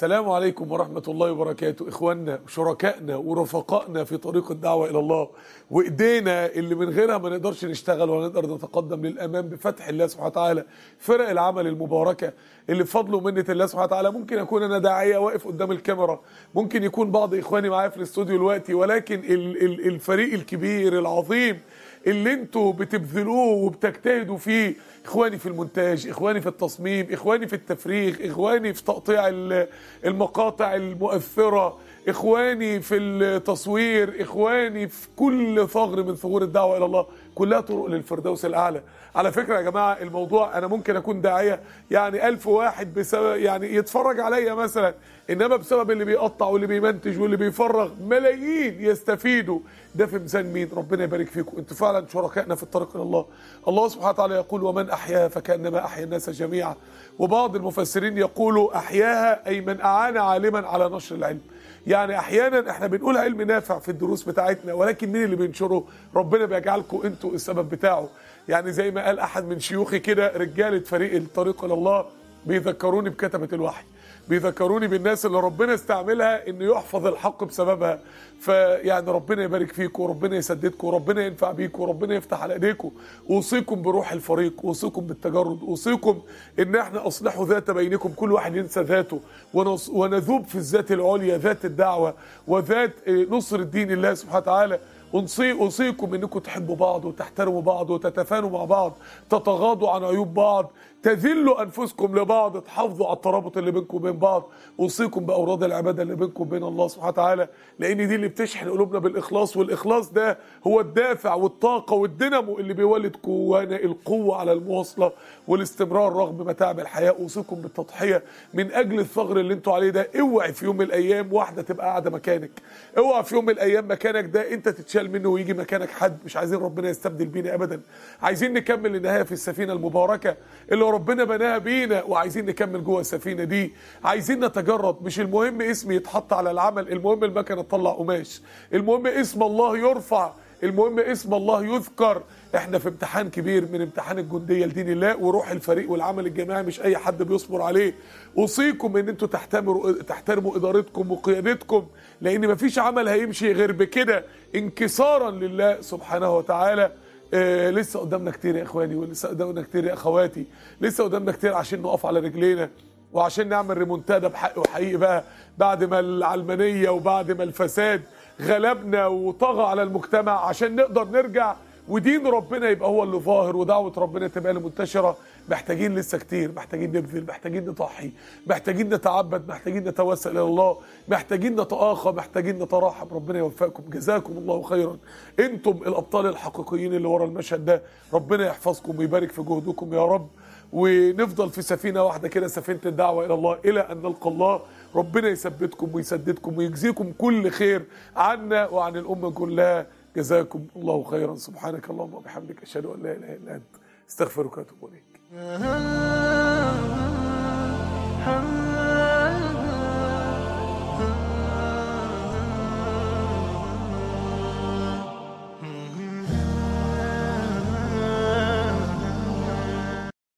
السلام عليكم ورحمة الله وبركاته إخواننا وشركائنا ورفقائنا في طريق الدعوة إلى الله وإيدينا اللي من غيرها ما نقدرش نشتغل ولا نقدر نتقدم للأمام بفتح الله سبحانه وتعالى فرق العمل المباركة اللي بفضل ومنة الله سبحانه وتعالى ممكن أكون أنا داعية واقف قدام الكاميرا ممكن يكون بعض إخواني معايا في الاستوديو دلوقتي ولكن ال- ال- الفريق الكبير العظيم اللي انتوا بتبذلوه وبتجتهدوا فيه اخواني في المونتاج اخواني في التصميم اخواني في التفريغ اخواني في تقطيع ال- المقاطع المؤثرة اخواني في التصوير اخواني في كل ثغر من ثغور الدعوة الى الله كلها طرق للفردوس الاعلى على فكرة يا جماعة الموضوع انا ممكن اكون داعية يعني الف واحد بسبب يعني يتفرج عليا مثلا انما بسبب اللي بيقطع واللي بيمنتج واللي بيفرغ ملايين يستفيدوا ده في ميزان مين ربنا يبارك فيكم انتوا فعلا شركائنا في الطريق الى الله الله سبحانه وتعالى يقول ومن احياها فكانما احيا الناس جميعا وبعض المفسرين يقولوا احياها اي من اعان عالما على نشر العلم يعني احيانا احنا بنقول علم نافع في الدروس بتاعتنا ولكن مين اللي بينشره ربنا بيجعلكم انتوا السبب بتاعه يعني زي ما قال احد من شيوخي كده رجاله فريق الطريق الى الله بيذكروني بكتبه الوحي بيذكروني بالناس اللي ربنا استعملها انه يحفظ الحق بسببها فيعني ربنا يبارك فيكم وربنا يسددكم وربنا ينفع بيكم وربنا يفتح على ايديكم اوصيكم بروح الفريق اوصيكم بالتجرد اوصيكم ان احنا اصلحوا ذات بينكم كل واحد ينسى ذاته ونص- ونذوب في الذات العليا ذات الدعوه وذات آه، نصر الدين الله سبحانه وتعالى أنصي أوصيكم أنكم تحبوا بعض وتحترموا بعض وتتفانوا مع بعض تتغاضوا عن عيوب بعض تذلوا أنفسكم لبعض تحافظوا على الترابط اللي بينكم وبين بعض أوصيكم بأوراد العبادة اللي بينكم وبين الله سبحانه وتعالى لأن دي اللي بتشحن قلوبنا بالإخلاص والإخلاص ده هو الدافع والطاقة والدينامو اللي بيولد جوانا القوة على المواصلة والاستمرار رغم متاعب الحياة أوصيكم بالتضحية من أجل الثغر اللي انتوا عليه ده اوعي في يوم من الأيام واحدة تبقى قاعدة مكانك اوعى في يوم من الأيام مكانك ده انت تتشال منه ويجي مكانك حد مش عايزين ربنا يستبدل بينا أبدا عايزين نكمل النهاية في السفينة المباركة اللي ربنا بناها بينا وعايزين نكمل جوه السفينة دي عايزين نتجرد مش المهم اسمي يتحط على العمل المهم المكنة تطلع قماش المهم اسم الله يرفع المهم اسم الله يذكر احنا في امتحان كبير من امتحان الجنديه لدين الله وروح الفريق والعمل الجماعي مش اي حد بيصبر عليه اوصيكم ان انتوا تحترموا تحترموا ادارتكم وقيادتكم لان مفيش عمل هيمشي غير بكده انكسارا لله سبحانه وتعالى آه لسه قدامنا كتير يا اخواني ولسه قدامنا كتير يا اخواتي لسه قدامنا كتير عشان نقف على رجلينا وعشان نعمل ريمونتادا بحق وحقيقي بقى بعد ما العلمانيه وبعد ما الفساد غلبنا وطغى على المجتمع عشان نقدر نرجع ودين ربنا يبقى هو اللي ظاهر ودعوة ربنا تبقى اللي منتشرة محتاجين لسه كتير محتاجين نبذل محتاجين نضحي محتاجين نتعبد محتاجين نتوسل إلى الله محتاجين نتآخى محتاجين نتراحم ربنا يوفقكم جزاكم الله خيرا انتم الأبطال الحقيقيين اللي ورا المشهد ده ربنا يحفظكم ويبارك في جهدكم يا رب ونفضل في سفينة واحدة كده سفينة الدعوة إلى الله إلى أن نلقى الله ربنا يثبتكم ويسددكم ويجزيكم كل خير عنا وعن الأمة كلها جزاكم الله خيرا سبحانك اللهم وبحمدك أشهد أن لا إله إلا أنت استغفرك وأتوب إليك